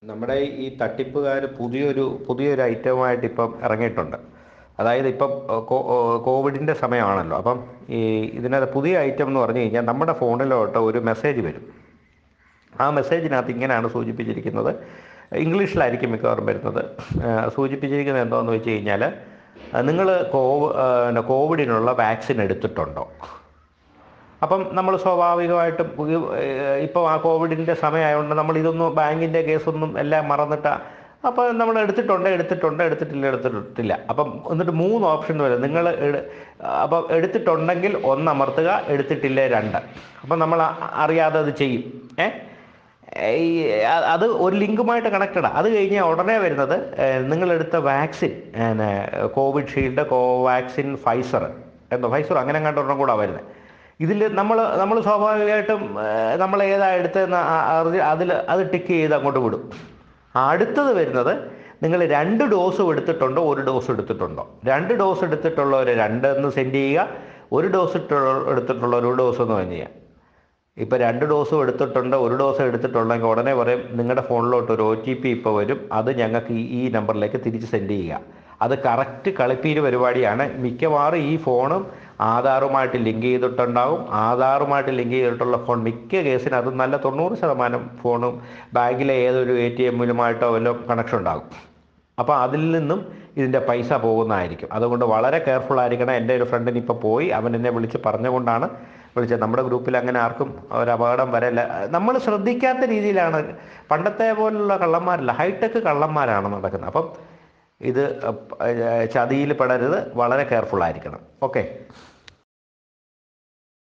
നമ്മുടെ ഈ തട്ടിപ്പുകാർ പുതിയൊരു പുതിയൊരു ഐറ്റമായിട്ട് ഇപ്പം ഇറങ്ങിയിട്ടുണ്ട് അതായത് ഇപ്പം കോ- കോവിഡിൻ്റെ സമയമാണല്ലോ അപ്പം ഈ ഇതിനകത്ത് പുതിയ ഐറ്റം എന്ന് പറഞ്ഞു കഴിഞ്ഞാൽ നമ്മുടെ ഫോണിലോട്ട് ഒരു മെസ്സേജ് വരും ആ മെസ്സേജിനകത്ത് ഇങ്ങനെയാണ് സൂചിപ്പിച്ചിരിക്കുന്നത് ഇംഗ്ലീഷിലായിരിക്കും മിക്കവാറും വരുന്നത് ആ, സൂചിപ്പിച്ചിരിക്കുന്നത് എന്താണെന്ന് വെച്ച് കഴിഞ്ഞാൽ നിങ്ങൾ കോവ് ആ, പിന്നെ കോവിഡിനുള്ള വാക്സിൻ എടുത്തിട്ടുണ്ടോ അപ്പം നമ്മൾ സ്വാഭാവികമായിട്ടും ഇപ്പോൾ ആ കോവിഡിൻ്റെ സമയമായതുകൊണ്ട് നമ്മൾ ഇതൊന്നും ബാങ്കിൻ്റെ കേസൊന്നും എല്ലാം മറന്നിട്ട് അപ്പോൾ നമ്മൾ എടുത്തിട്ടുണ്ട് എടുത്തിട്ടുണ്ട് എടുത്തിട്ടില്ല എടുത്തിട്ടില്ല അപ്പം എന്നിട്ട് മൂന്ന് ഓപ്ഷൻ വരും നിങ്ങൾ അപ്പം എടുത്തിട്ടുണ്ടെങ്കിൽ ഒന്ന് അമർത്തുക എടുത്തിട്ടില്ലേ രണ്ട് അപ്പം നമ്മൾ അ- അറിയാതെ അത് ചെയ്യും ഏ ഈ അ- അത് ഒരു ലിങ്കുമായിട്ട് കണക്റ്റഡാണ് അത് കഴിഞ്ഞാൽ ഉടനെ വരുന്നത് നിങ്ങളെടുത്ത വാക്സിൻ പിന്നെ കോവിഷീൽഡ് കോവാക്സിൻ ഫൈസർ എന്തോ ഫൈസർ അങ്ങനെ കണ്ടൊരെണ്ണം കൂടെ വരുന്നത് ഇതിൽ നമ്മൾ നമ്മൾ സ്വാഭാവികമായിട്ടും നമ്മൾ ഏതാ എടുത്തതെന്ന് അതിൽ അത് ടിക്ക് ചെയ്ത് അങ്ങോട്ട് വിടും അടുത്തത് വരുന്നത് നിങ്ങൾ രണ്ട് ഡോസും എടുത്തിട്ടുണ്ടോ ഒരു ഡോസ് എടുത്തിട്ടുണ്ടോ രണ്ട് ഡോസ് എടുത്തിട്ടുള്ളവർ രണ്ടെന്ന് സെൻഡ് ചെയ്യുക ഒരു ഡോസ് എടുത്തിട്ടുള്ളവർ ഒരു ഡോസ് എന്ന് പറഞ്ഞു ചെയ്യുക ഇപ്പോൾ രണ്ട് ഡോസും എടുത്തിട്ടുണ്ട് ഒരു ഡോസ് എടുത്തിട്ടുണ്ടെങ്കിൽ ഉടനെ പറയും നിങ്ങളുടെ ഫോണിലോട്ട് ഒരു ഒ ടി പി ഇപ്പോൾ വരും അത് ഞങ്ങൾക്ക് ഈ ഈ നമ്പറിലേക്ക് തിരിച്ച് സെൻഡ് ചെയ്യുക അത് കറക്റ്റ് കളിപ്പീര് പരിപാടിയാണ് മിക്കവാറും ഈ ഫോണും ആധാറുമായിട്ട് ലിങ്ക് ചെയ്തിട്ടുണ്ടാവും ആധാറുമായിട്ട് ലിങ്ക് ചെയ്തിട്ടുള്ള ഫോൺ മിക്ക കേസിന് അത് നല്ല തൊണ്ണൂറ് ശതമാനം ഫോണും ബാങ്കിലെ ഏതൊരു എ ടി എമ്മിലുമായിട്ടോ വല്ലതും കണക്ഷൻ ഉണ്ടാകും അപ്പോൾ അതിൽ നിന്നും ഇതിൻ്റെ പൈസ പോകുന്നതായിരിക്കും അതുകൊണ്ട് വളരെ കെയർഫുൾ ആയിരിക്കണം എൻ്റെ ഒരു ഫ്രണ്ടിന് ഇപ്പോൾ പോയി അവൻ എന്നെ വിളിച്ച് പറഞ്ഞുകൊണ്ടാണ് വിളിച്ചത് നമ്മുടെ ഗ്രൂപ്പിൽ അങ്ങനെ ആർക്കും ഒരു അപകടം വരല്ല നമ്മൾ ശ്രദ്ധിക്കാത്ത രീതിയിലാണ് പണ്ടത്തെ പോലുള്ള കള്ളന്മാരല്ല ഹൈടെക് കള്ളന്മാരാണ് നടക്കുന്നത് അപ്പം ഇത് ചതിയിൽ പെടരുത് വളരെ കെയർഫുൾ ആയിരിക്കണം ഓക്കെ